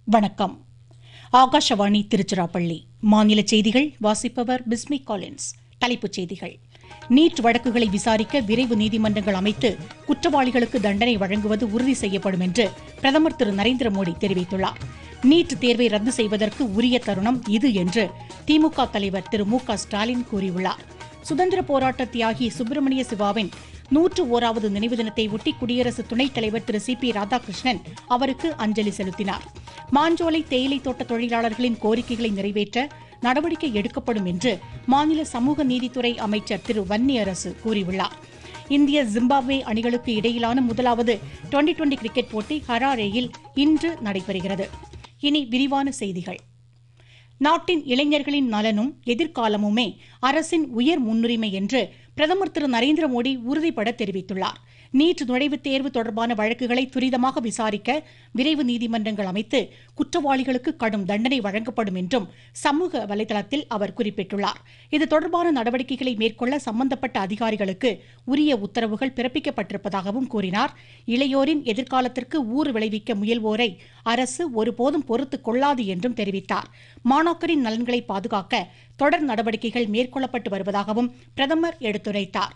வணக்கம் ஆகாஷவாணி திருச்சிராப்பள்ளி மாநில செய்திகள் வாசிப்பவர் பிஸ்மி காலின்ஸ் தலைப்புச் செய்திகள் நீட் வழக்குகளை விசாரிக்க விரைவு நீதிமன்றங்கள் அமைத்து குற்றவாளிகளுக்கு தண்டனை வழங்குவது உறுதி செய்யப்படும் என்று பிரதமர் திரு நரேந்திர மோடி தெரிவித்துள்ளார் நீட் தேர்வை ரத்து செய்வதற்கு உரிய தருணம் இது என்று திமுக தலைவர் திரு மு க ஸ்டாலின் கூறியுள்ளார் சுதந்திர போராட்ட தியாகி சுப்பிரமணிய சிவாவின் நூற்று ஓராவது நினைவு தினத்தை ஒட்டி குடியரசு துணைத் தலைவர் திரு சி பி ராதாகிருஷ்ணன் அவருக்கு அஞ்சலி செலுத்தினார் மாஞ்சோலை தேயிலை தோட்ட தொழிலாளர்களின் கோரிக்கைகளை நிறைவேற்ற நடவடிக்கை எடுக்கப்படும் என்று மாநில சமூக நீதித்துறை அமைச்சர் திரு வன்னியரசு கூறியுள்ளார் இந்திய ஜிம்பாப்வே அணிகளுக்கு இடையிலான முதலாவது டுவெண்டி டுவெண்டி கிரிக்கெட் போட்டி ஹராரேயில் இன்று நடைபெறுகிறது இனி விரிவான செய்திகள் நாட்டின் இளைஞர்களின் நலனும் எதிர்காலமுமே அரசின் உயர் முன்னுரிமை என்று பிரதமர் திரு நரேந்திர மோடி உறுதிபட தெரிவித்துள்ளார் நீட் நுழைவுத் தேர்வு தொடர்பான வழக்குகளை துரிதமாக விசாரிக்க விரைவு நீதிமன்றங்கள் அமைத்து குற்றவாளிகளுக்கு கடும் தண்டனை வழங்கப்படும் என்றும் சமூக வலைதளத்தில் அவர் குறிப்பிட்டுள்ளார் இது தொடர்பான நடவடிக்கைகளை மேற்கொள்ள சம்பந்தப்பட்ட அதிகாரிகளுக்கு உரிய உத்தரவுகள் பிறப்பிக்கப்பட்டிருப்பதாகவும் கூறினார் இளையோரின் எதிர்காலத்திற்கு ஊறு விளைவிக்க முயல்வோரை அரசு ஒருபோதும் பொறுத்துக் கொள்ளாது என்றும் தெரிவித்தார் மாணாக்கரின் நலன்களை பாதுகாக்க தொடர் நடவடிக்கைகள் மேற்கொள்ளப்பட்டு வருவதாகவும் பிரதமர் எடுத்துரைத்தார்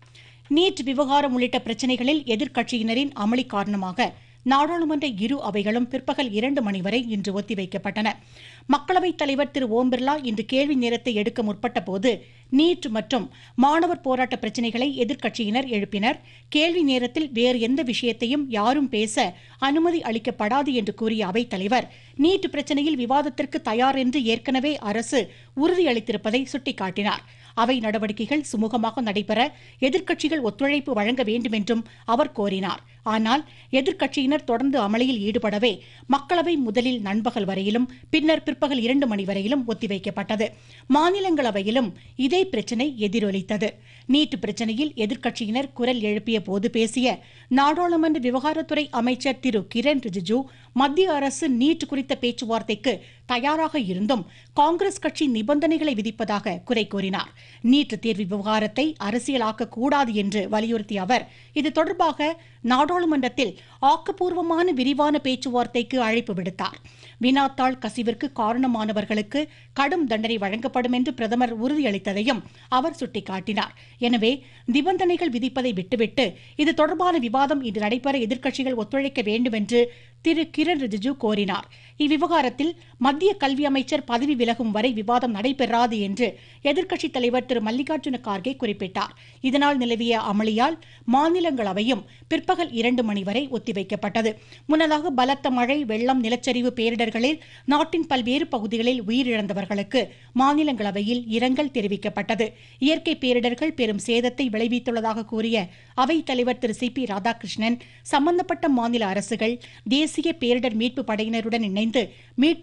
நீட் விவகாரம் உள்ளிட்ட பிரச்சினைகளில் எதிர்க்கட்சியினரின் அமளி காரணமாக நாடாளுமன்ற இரு அவைகளும் பிற்பகல் இரண்டு மணி வரை இன்று ஒத்திவைக்கப்பட்டன மக்களவைத் தலைவர் திரு ஓம் பிர்லா இன்று கேள்வி நேரத்தை எடுக்க முற்பட்ட போது நீட் மற்றும் மாணவர் போராட்ட பிரச்சினைகளை எதிர்க்கட்சியினர் எழுப்பினர் கேள்வி நேரத்தில் வேறு எந்த விஷயத்தையும் யாரும் பேச அனுமதி அளிக்கப்படாது என்று கூறிய அவைத் தலைவர் நீட் பிரச்சினையில் விவாதத்திற்கு தயார் என்று ஏற்கனவே அரசு உறுதியளித்திருப்பதை சுட்டிக்காட்டினார் அவை நடவடிக்கைகள் சுமூகமாக நடைபெற எதிர்க்கட்சிகள் ஒத்துழைப்பு வழங்க வேண்டும் என்றும் அவர் கோரினார் ஆனால் எதிர்க்கட்சியினர் தொடர்ந்து அமளியில் ஈடுபடவே மக்களவை முதலில் நண்பகல் வரையிலும் பின்னர் பிற்பகல் இரண்டு மணி வரையிலும் ஒத்திவைக்கப்பட்டது மாநிலங்களவையிலும் இதே பிரச்சினை எதிரொலித்தது நீட் பிரச்சினையில் எதிர்க்கட்சியினர் குரல் எழுப்பிய போது பேசிய நாடாளுமன்ற விவகாரத்துறை அமைச்சர் திரு கிரண் ரிஜிஜு மத்திய அரசு நீட் குறித்த பேச்சுவார்த்தைக்கு தயாராக இருந்தும் காங்கிரஸ் கட்சி நிபந்தனைகளை விதிப்பதாக குறை கூறினார் நீட் தேர்வு விவகாரத்தை அரசியலாக்க கூடாது என்று வலியுறுத்திய அவர் இது தொடர்பாக நாடாளுமன்றத்தில் ஆக்கப்பூர்வமான விரிவான பேச்சுவார்த்தைக்கு அழைப்பு விடுத்தார் வினாத்தாள் கசிவிற்கு காரணமானவர்களுக்கு கடும் தண்டனை வழங்கப்படும் என்று பிரதமர் உறுதியளித்ததையும் அவர் சுட்டிக்காட்டினார் எனவே நிபந்தனைகள் விதிப்பதை விட்டுவிட்டு இது தொடர்பான விவாதம் இன்று நடைபெற எதிர்க்கட்சிகள் ஒத்துழைக்க வேண்டும் என்று திரு கிரண் ரிஜிஜு கோரினார் இவ்விவகாரத்தில் மத்திய கல்வி அமைச்சர் பதவி விலகும் வரை விவாதம் நடைபெறாது என்று எதிர்க்கட்சித் தலைவர் திரு மல்லிகார்ஜுன கார்கே குறிப்பிட்டார் இதனால் நிலவிய அமளியால் மாநிலங்களவையும் பிற்பகல் இரண்டு மணி வரை ஒத்திவைக்கப்பட்டது முன்னதாக பலத்த மழை வெள்ளம் நிலச்சரிவு பேரிடர்களில் நாட்டின் பல்வேறு பகுதிகளில் உயிரிழந்தவர்களுக்கு மாநிலங்களவையில் இரங்கல் தெரிவிக்கப்பட்டது இயற்கை பேரிடர்கள் பெரும் சேதத்தை விளைவித்துள்ளதாக கூறிய அவைத் தலைவர் திரு சி பி ராதாகிருஷ்ணன் சம்பந்தப்பட்ட மாநில அரசுகள் தேசிய பேரிடர் மீட்பு படையினருடன் இணைந்து மீட்பு